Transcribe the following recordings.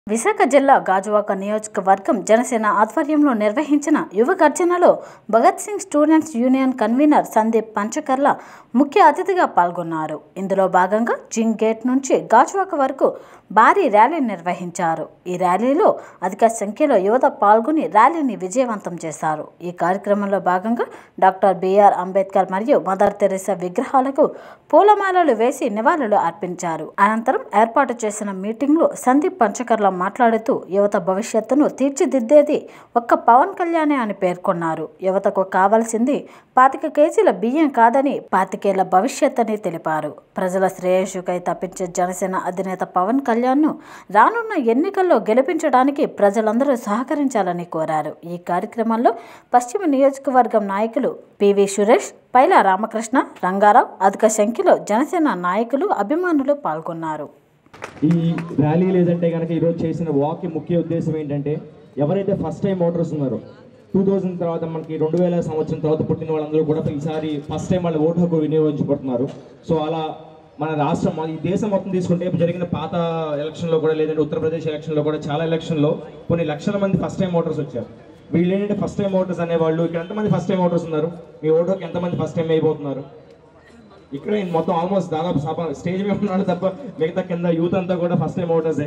విశాఖ జిల్లా గాజువాక నియోజకవర్గం జనసేన ఆధ్వర్యంలో నిర్వహించిన యువ గర్జనలో Bhagat Singh students union convener Sandeep Panchakarla ముఖ్య అతిథిగా పాల్గొన్నారు ఇందులో భాగంగా జింగ్ గేట్ నుంచి గాజువాక వరకు భారీ ర్యాలీ నిర్వహించారు ఈ ర్యాలీలో అధిక సంఖ్యలో యువత పాల్గొని ర్యాలీని విజయవంతం చేశారు ఈ కార్యక్రమంలో భాగంగా డాక్టర్ బిఆర్ అంబేద్కర్ మరియు మదర్ తెరెసా విగ్రహాలకు పూలమాలలు వేసి నివాళులు అర్పించారు అనంతరం ఏర్పాటు చేసిన మీటింగ్లో సందీప్ పంచకర్ల మాట్లాడుతూ యువత భవిష్యత్తును తీర్చిదిద్దేది ఒక్క పవన్ కళ్యాణే అని పేర్కొన్నారు యువతకు కావాల్సింది పాతిక కేజీల బియ్యం కాదని పాతికేళ్ల భవిష్యత్ అని తెలిపారు ప్రజల శ్రేయస్సుకై తప్పించే జనసేన అధినేత పవన్ కళ్యాణ్ను రానున్న ఎన్నికల్లో గెలిపించడానికి ప్రజలందరూ సహకరించాలని కోరారు ఈ కార్యక్రమంలో పశ్చిమ నియోజకవర్గం నాయకులు పివి సురేష్ పైల రామకృష్ణ రంగారావు అధిక సంఖ్యలో జనసేన నాయకులు అభిమానులు పాల్గొన్నారు ఈ ర్యాలీ లేదంటే కనుక ఈరోజు చేసిన వాక్ ముఖ్య ఉద్దేశం ఏంటంటే ఎవరైతే ఫస్ట్ టైం ఓటర్స్ ఉన్నారో టూ థౌజండ్ తర్వాత మనకి రెండు వేల సంవత్సరం తర్వాత పుట్టిన వాళ్ళందరూ కూడా ఈసారి ఫస్ట్ టైం వాళ్ళ ఓటు హక్కు వినియోగించబడుతున్నారు సో అలా మన రాష్ట్రం ఈ దేశం మొత్తం తీసుకుంటే ఇప్పుడు జరిగిన పాత ఎలక్షన్లో కూడా లేదంటే ఉత్తరప్రదేశ్ ఎలక్షన్లో కూడా చాలా ఎలక్షన్లో కొన్ని లక్షల మంది ఫస్ట్ టైం ఓటర్స్ వచ్చారు వీళ్ళు ఏంటంటే ఫస్ట్ టైం ఓటర్స్ అనేవాళ్ళు ఇక్కడ ఎంతమంది ఫస్ట్ టైం ఓటర్స్ ఉన్నారు మీ ఓటు హక్కు ఎంతమంది ఫస్ట్ టైం అయిపోతున్నారు ఇక్కడ మొత్తం ఆల్మోస్ట్ దాదాపు సభ స్టేజ్ మీద ఉన్నాడు తప్ప మిగతా కింద యూత్ అంతా కూడా ఫస్ట్ టైం ఓటర్సే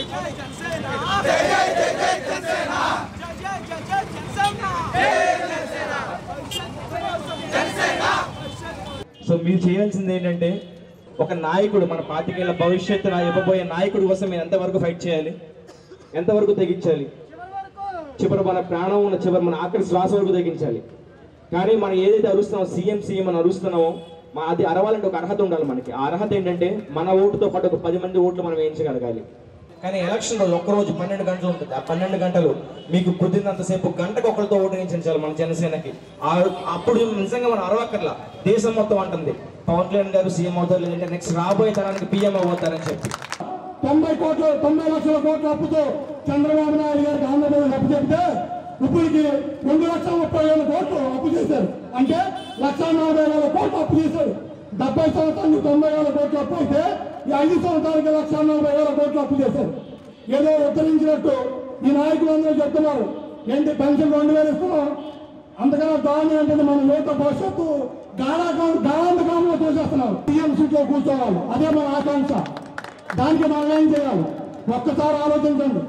సో మీరు చేయాల్సింది ఏంటంటే ఒక నాయకుడు మన పాతికేళ్ల భవిష్యత్తు నా ఇవ్వబోయే నాయకుడి కోసం మీరు ఎంతవరకు ఫైట్ చేయాలి ఎంతవరకు తెగించాలి చివరి మన ప్రాణం ఉన్న చివరి మన ఆఖరి శ్వాస వరకు తెగించాలి కానీ మనం ఏదైతే అరుస్తున్నామో సీఎం సీఎం అని అరుస్తున్నామో మా అది అరవాలంటే ఒక అర్హత ఉండాలి మనకి ఆ అర్హత ఏంటంటే మన ఓటుతో పాటు ఒక పది మంది ఓట్లు మనం వేయించగలగాలి కానీ ఎలక్షన్ రోజు ఒక్కరోజు పన్నెండు గంటలు ఉంటుంది ఆ పన్నెండు గంటలు మీకు కుదిరినంతసేపు గంటకు ఒకరితో ఓటు వేయించాలి మన జనసేనకి ఆ- అప్పుడు నిజంగా మనం అరవక్కర్లా దేశం మొత్తం అంటుంది పవన్ కళ్యాణ్ గారు సీఎం అవుతారు లేదంటే నెక్స్ట్ రాబోయే తరానికి పిఎం అవుతారని చెప్పి తొంభై కోట్లు తొంభై లక్షల కోట్ల అప్పుతో చంద్రబాబు నాయుడు గారికి ఆంధ్రప్రదేశ్ అప్పు చెప్తే ఇప్పటికి రెండు లక్షల ముప్పై వేల కోట్లు అప్పు చేశారు అంటే లక్ష నలభై వేల కోట్లు అప్పు చేశారు డెబ్బై సంవత్సరానికి తొంభై వేల కోట్లు అప్పు అయితే ఈ ఐదు సంవత్సరాలకి లక్ష నలభై వేల కోట్లు అప్పు చేశారు ఏదో ఉత్తరించినట్టు ఈ నాయకులందరూ చెప్తున్నారు ఏంటి పెన్షన్ రెండు వేలు ఇస్తున్నాం అంతకన్నా దారుణం ఏంటంటే మన యువత భవిష్యత్తు గాఢాకాలం గాఢాంధకాలంలో తోసేస్తున్నారు సీఎం సీట్లో కూర్చోవాలి అదే మన ఆకాంక్ష దానికి మనం ఏం చేయాలి ఒక్కసారి ఆలోచించండి